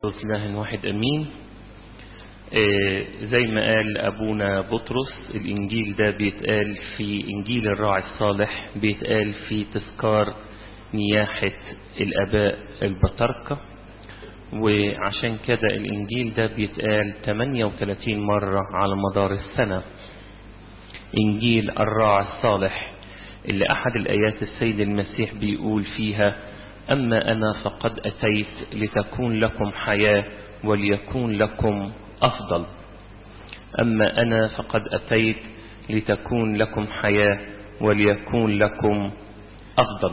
القدس الله واحد أمين آه زي ما قال أبونا بطرس الإنجيل ده بيتقال في إنجيل الراعي الصالح بيتقال في تذكار نياحة الأباء البطاركة وعشان كده الإنجيل ده بيتقال 38 مرة على مدار السنة إنجيل الراعي الصالح اللي أحد الآيات السيد المسيح بيقول فيها أما أنا فقد أتيت لتكون لكم حياة وليكون لكم أفضل أما أنا فقد أتيت لتكون لكم حياة وليكون لكم أفضل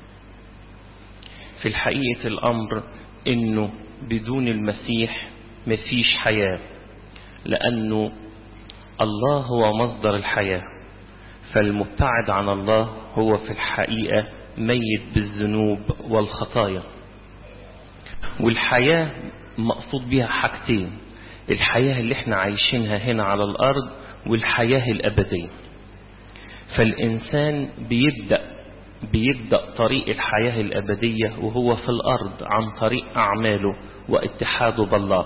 في الحقيقة الأمر إنه بدون المسيح مفيش حياة لأنه الله هو مصدر الحياة فالمبتعد عن الله هو في الحقيقة ميت بالذنوب والخطايا والحياة مقصود بها حاجتين الحياة اللي احنا عايشينها هنا على الأرض والحياة الأبدية فالإنسان بيبدأ بيبدأ طريق الحياة الأبدية وهو في الأرض عن طريق أعماله واتحاده بالله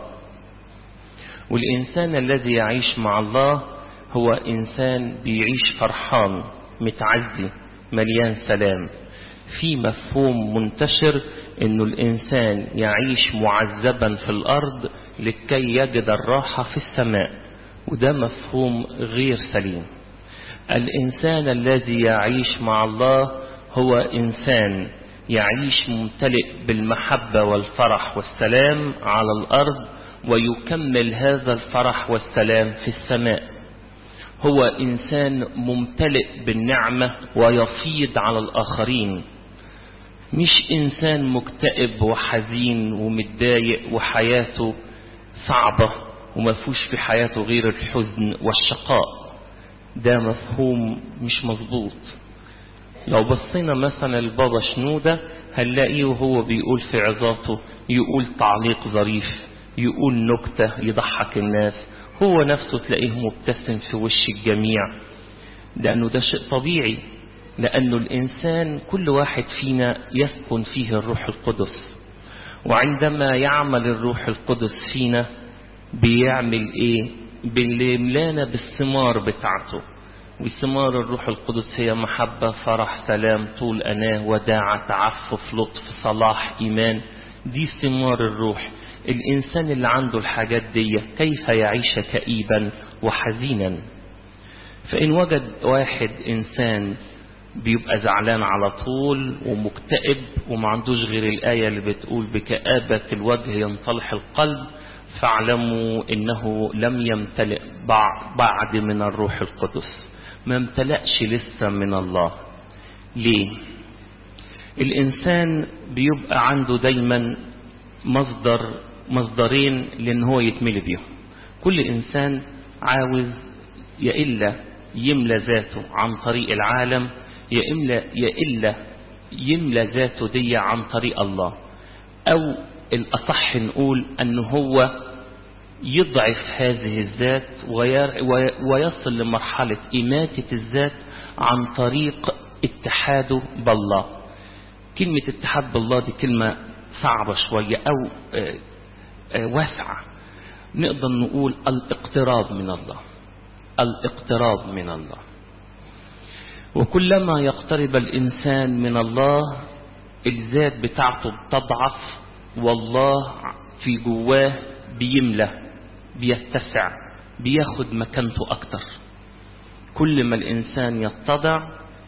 والإنسان الذي يعيش مع الله هو إنسان بيعيش فرحان متعزي مليان سلام في مفهوم منتشر انه الانسان يعيش معذبا في الارض لكي يجد الراحة في السماء وده مفهوم غير سليم الانسان الذي يعيش مع الله هو انسان يعيش ممتلئ بالمحبة والفرح والسلام على الارض ويكمل هذا الفرح والسلام في السماء هو انسان ممتلئ بالنعمة ويفيض على الاخرين مش إنسان مكتئب وحزين ومتضايق وحياته صعبة وما فيهوش في حياته غير الحزن والشقاء ده مفهوم مش مظبوط لو بصينا مثلا البابا شنودة هنلاقيه وهو بيقول في عظاته يقول تعليق ظريف يقول نكتة يضحك الناس هو نفسه تلاقيه مبتسم في وش الجميع لأنه ده شيء طبيعي لأنه الإنسان كل واحد فينا يسكن فيه الروح القدس وعندما يعمل الروح القدس فينا بيعمل إيه باللي ملانا بالثمار بتاعته وثمار الروح القدس هي محبة فرح سلام طول أناه وداعة تعفف لطف صلاح إيمان دي ثمار الروح الإنسان اللي عنده الحاجات دي كيف يعيش كئيبا وحزينا فإن وجد واحد إنسان بيبقى زعلان على طول ومكتئب وما عندوش غير الآية اللي بتقول بكآبة الوجه ينطلح القلب فاعلموا إنه لم يمتلئ بعد من الروح القدس ما امتلأش لسه من الله ليه الإنسان بيبقى عنده دايما مصدر مصدرين لأن هو يتملي بيهم كل إنسان عاوز يا إلا يملى ذاته عن طريق العالم يا إلا, يا إلا يملى ذاته دي عن طريق الله أو الأصح نقول أنه هو يضعف هذه الذات ويصل لمرحلة إماتة الذات عن طريق اتحاده بالله كلمة اتحاد بالله دي كلمة صعبة شوية أو واسعة نقدر نقول الاقتراب من الله الاقتراب من الله وكلما يقترب الإنسان من الله الذات بتاعته بتضعف والله في جواه بيملى بيتسع بياخد مكانته أكتر كل ما الإنسان يتضع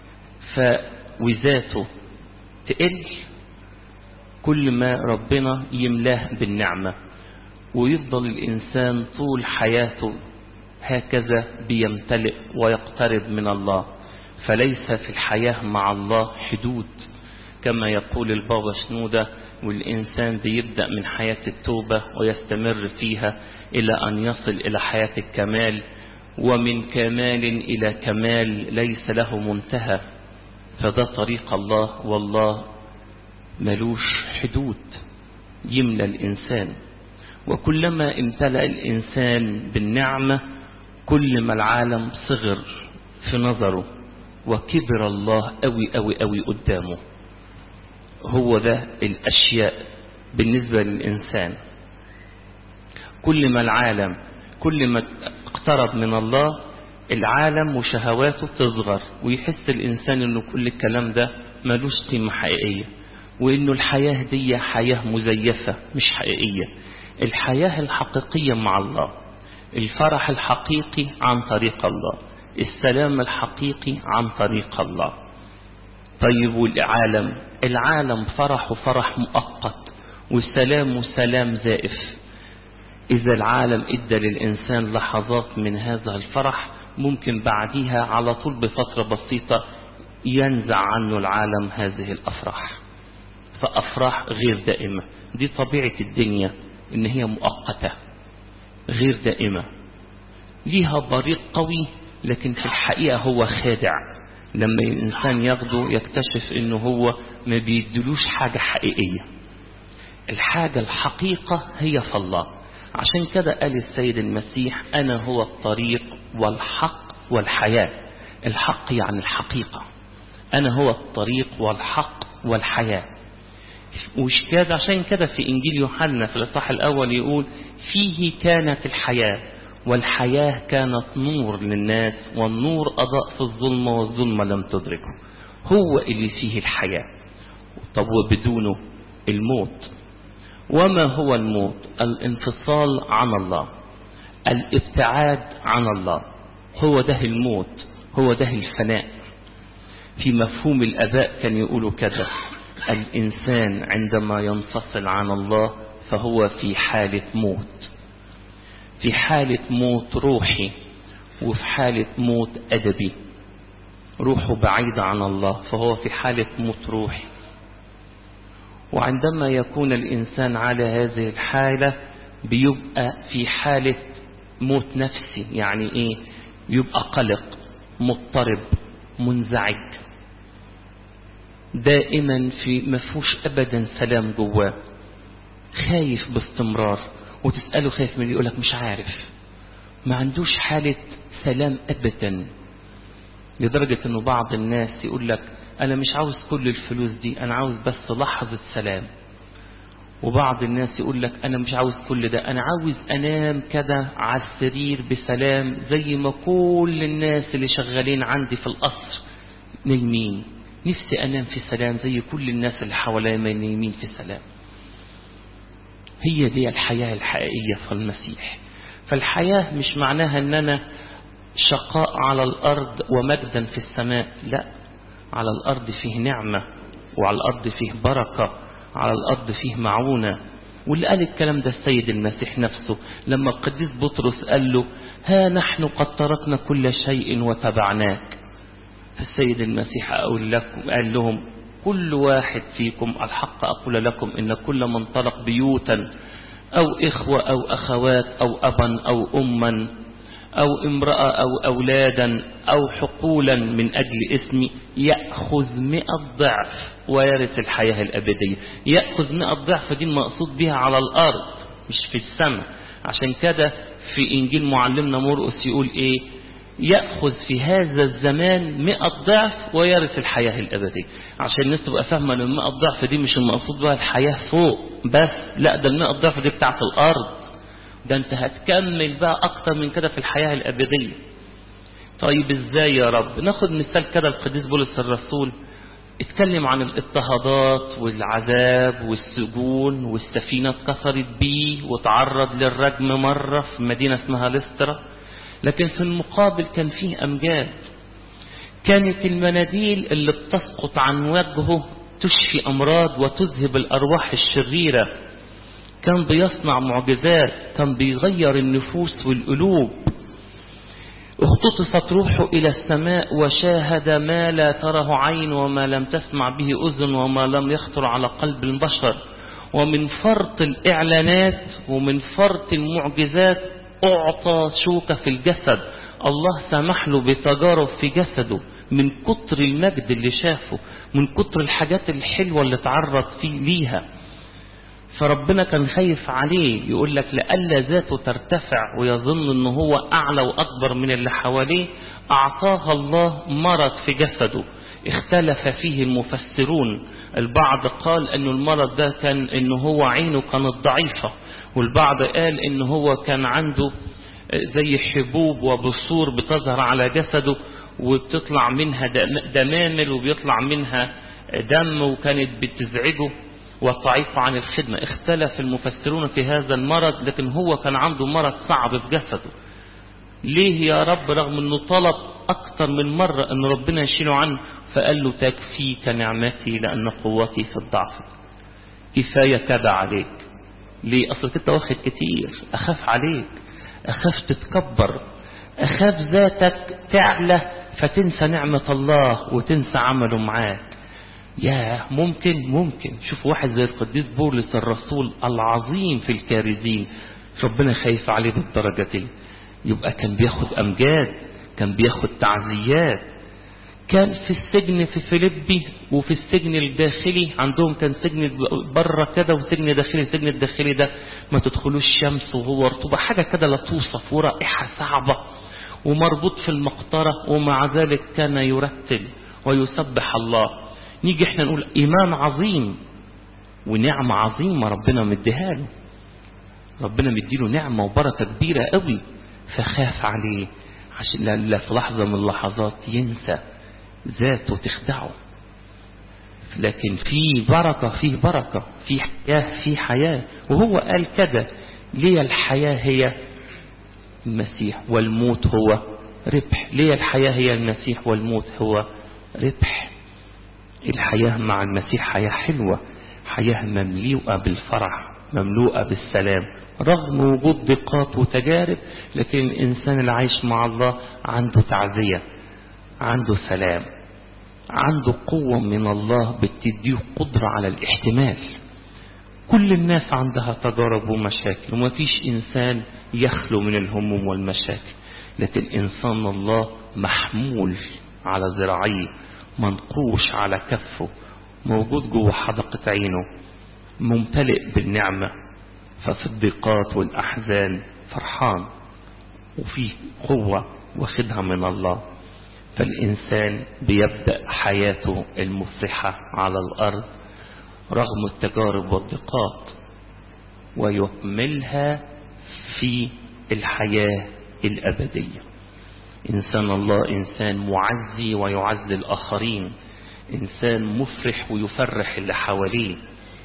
فوذاته تقل كل ما ربنا يملاه بالنعمة ويفضل الإنسان طول حياته هكذا بيمتلئ ويقترب من الله فليس في الحياة مع الله حدود كما يقول البابا شنودة والإنسان بيبدأ من حياة التوبة ويستمر فيها إلى أن يصل إلى حياة الكمال ومن كمال إلى كمال ليس له منتهى فده طريق الله والله ملوش حدود يملى الإنسان وكلما امتلأ الإنسان بالنعمة كل ما العالم صغر في نظره وكبر الله قوي قوي قوي قدامه هو ده الأشياء بالنسبة للإنسان كل ما العالم كل ما اقترب من الله العالم وشهواته تصغر ويحس الإنسان أنه كل الكلام ده ملوش قيمة حقيقية وأنه الحياة دي حياة مزيفة مش حقيقية الحياة الحقيقية مع الله الفرح الحقيقي عن طريق الله السلام الحقيقي عن طريق الله طيب والعالم العالم فرح وفرح مؤقت والسلام سلام زائف إذا العالم إدى للإنسان لحظات من هذا الفرح ممكن بعدها على طول بفترة بسيطة ينزع عنه العالم هذه الأفراح فأفراح غير دائمة دي طبيعة الدنيا إن هي مؤقتة غير دائمة ليها بريق قوي لكن في الحقيقة هو خادع لما الإنسان ياخده يكتشف إنه هو ما بيدلوش حاجة حقيقية الحاجة الحقيقة هي في الله عشان كده قال السيد المسيح أنا هو الطريق والحق والحياة الحق يعني الحقيقة أنا هو الطريق والحق والحياة وش كده عشان كده في إنجيل يوحنا في الإصحاح الأول يقول فيه كانت الحياة والحياة كانت نور للناس والنور أضاء في الظلمة والظلمة لم تدركه هو اللي فيه الحياة طب وبدونه الموت وما هو الموت الانفصال عن الله الابتعاد عن الله هو ده الموت هو ده الفناء في مفهوم الأباء كان يقولوا كده الإنسان عندما ينفصل عن الله فهو في حالة موت في حالة موت روحي وفي حالة موت أدبي روحه بعيدة عن الله فهو في حالة موت روحي وعندما يكون الإنسان على هذه الحالة بيبقى في حالة موت نفسي يعني إيه يبقى قلق مضطرب منزعج دائما في مفهوش أبدا سلام جواه خايف باستمرار وتسأله خايف من يقولك مش عارف ما عندوش حالة سلام أبدا لدرجة أنه بعض الناس يقول لك أنا مش عاوز كل الفلوس دي أنا عاوز بس لحظة سلام وبعض الناس يقول لك أنا مش عاوز كل ده أنا عاوز أنام كده على السرير بسلام زي ما كل الناس اللي شغالين عندي في القصر نايمين نفسي أنام في سلام زي كل الناس اللي حواليا ما نايمين في سلام هي دي الحياة الحقيقية في المسيح فالحياة مش معناها أن أنا شقاء على الأرض ومجدا في السماء لا على الأرض فيه نعمة وعلى الأرض فيه بركة على الأرض فيه معونة واللي قال الكلام ده السيد المسيح نفسه لما القديس بطرس قال له ها نحن قد تركنا كل شيء وتبعناك فالسيد المسيح أقول لكم قال لهم كل واحد فيكم الحق أقول لكم إن كل من طلق بيوتا أو إخوة أو أخوات أو أبا أو أما أو امرأة أو أولادا أو حقولا من أجل اسمي يأخذ مئة ضعف ويرث الحياة الأبدية يأخذ مئة ضعف دي المقصود بها على الأرض مش في السماء عشان كده في إنجيل معلمنا مرقس يقول إيه يأخذ في هذا الزمان مئة ضعف ويرث الحياة الأبدية عشان الناس تبقى فاهمة أن المئة ضعف دي مش المقصود بها الحياة فوق بس لا ده المئة ضعف دي بتاعت الأرض ده انت هتكمل بقى أكتر من كده في الحياة الأبدية طيب ازاي يا رب ناخد مثال كده القديس بولس الرسول اتكلم عن الاضطهادات والعذاب والسجون والسفينة اتكسرت بيه وتعرض للرجم مرة في مدينة اسمها لسترا لكن في المقابل كان فيه أمجاد كانت المناديل اللي بتسقط عن وجهه تشفي أمراض وتذهب الأرواح الشريرة كان بيصنع معجزات كان بيغير النفوس والقلوب اختطفت روحه إلى السماء وشاهد ما لا تره عين وما لم تسمع به أذن وما لم يخطر على قلب البشر ومن فرط الإعلانات ومن فرط المعجزات أعطى شوكة في الجسد الله سمح له بتجارب في جسده من كتر المجد اللي شافه من كتر الحاجات الحلوة اللي تعرض فيه ليها فربنا كان خايف عليه يقول لك لألا ذاته ترتفع ويظن ان هو أعلى وأكبر من اللي حواليه أعطاها الله مرض في جسده اختلف فيه المفسرون البعض قال أن المرض ده كان أنه هو عينه كانت ضعيفة والبعض قال ان هو كان عنده زي حبوب وبصور بتظهر على جسده وبتطلع منها دمامل وبيطلع منها دم وكانت بتزعجه وتعيق عن الخدمة اختلف المفسرون في هذا المرض لكن هو كان عنده مرض صعب في جسده ليه يا رب رغم انه طلب اكتر من مرة ان ربنا يشيله عنه فقال له تكفيك نعمتي لان قوتي في الضعف كفاية كده عليك ليه اصل انت واخد كتير اخاف عليك اخاف تتكبر اخاف ذاتك تعلى فتنسى نعمة الله وتنسى عمله معاك يا ممكن ممكن شوف واحد زي القديس بولس الرسول العظيم في الكارزين ربنا خايف عليه بالدرجة دي يبقى كان بياخد أمجاد كان بياخد تعزيات كان في السجن في فيليبي وفي السجن الداخلي عندهم كان سجن بره كده وسجن داخلي السجن الداخلي ده ما تدخلوش شمس وهو رطوبة حاجة كده لا توصف ورائحة صعبة ومربوط في المقطرة ومع ذلك كان يرتل ويسبح الله نيجي احنا نقول إيمان عظيم ونعمة عظيمة ربنا مديها له ربنا مديله نعمة وبركة كبيرة قوي فخاف عليه عشان لا في لحظة من اللحظات ينسى ذاته تخدعه لكن في بركة فيه بركة في حياة في حياة وهو قال كده ليه الحياة هي المسيح والموت هو ربح ليه الحياة هي المسيح والموت هو ربح الحياة مع المسيح حياة حلوة حياة مملوءة بالفرح مملوءة بالسلام رغم وجود ضيقات وتجارب لكن الإنسان اللي عايش مع الله عنده تعزية عنده سلام عنده قوة من الله بتديه قدرة على الاحتمال كل الناس عندها تجارب ومشاكل وما فيش إنسان يخلو من الهموم والمشاكل لكن إنسان الله محمول على ذراعيه منقوش على كفه موجود جوه حدقة عينه ممتلئ بالنعمة ففي الضيقات والأحزان فرحان وفيه قوة واخدها من الله فالإنسان بيبدأ حياته المفرحة على الأرض رغم التجارب والضيقات ويكملها في الحياة الأبدية إنسان الله إنسان معزي ويعزي الآخرين إنسان مفرح ويفرح اللي حواليه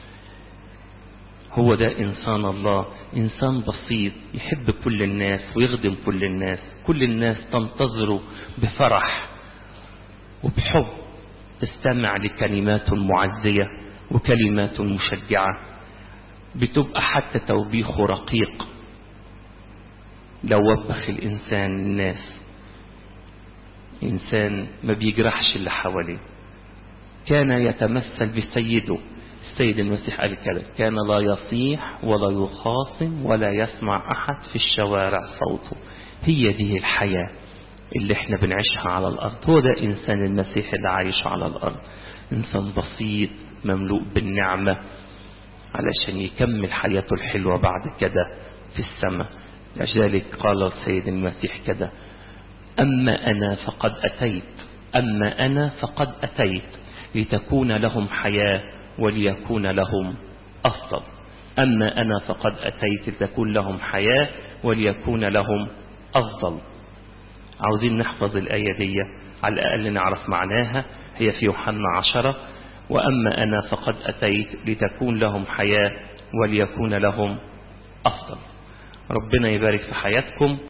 هو ده إنسان الله إنسان بسيط يحب كل الناس ويخدم كل الناس كل الناس تنتظره بفرح وبحب تستمع لكلمات معزية وكلمات مشجعة بتبقى حتى توبيخه رقيق لو وبخ الإنسان الناس إنسان ما بيجرحش اللي حواليه كان يتمثل بسيده السيد المسيح قال كده كان لا يصيح ولا يخاصم ولا يسمع أحد في الشوارع صوته هي دي الحياة اللي احنا بنعيشها على الأرض هو ده إنسان المسيح اللي عايش على الأرض إنسان بسيط مملوء بالنعمة علشان يكمل حياته الحلوة بعد كده في السماء لذلك قال السيد المسيح كده أما أنا فقد أتيت أما أنا فقد أتيت لتكون لهم حياة وليكون لهم أفضل أما أنا فقد أتيت لتكون لهم حياة وليكون لهم أفضل عاوزين نحفظ الآية دي على الأقل نعرف معناها هي في يوحنا عشرة وأما أنا فقد أتيت لتكون لهم حياة وليكون لهم أفضل ربنا يبارك في حياتكم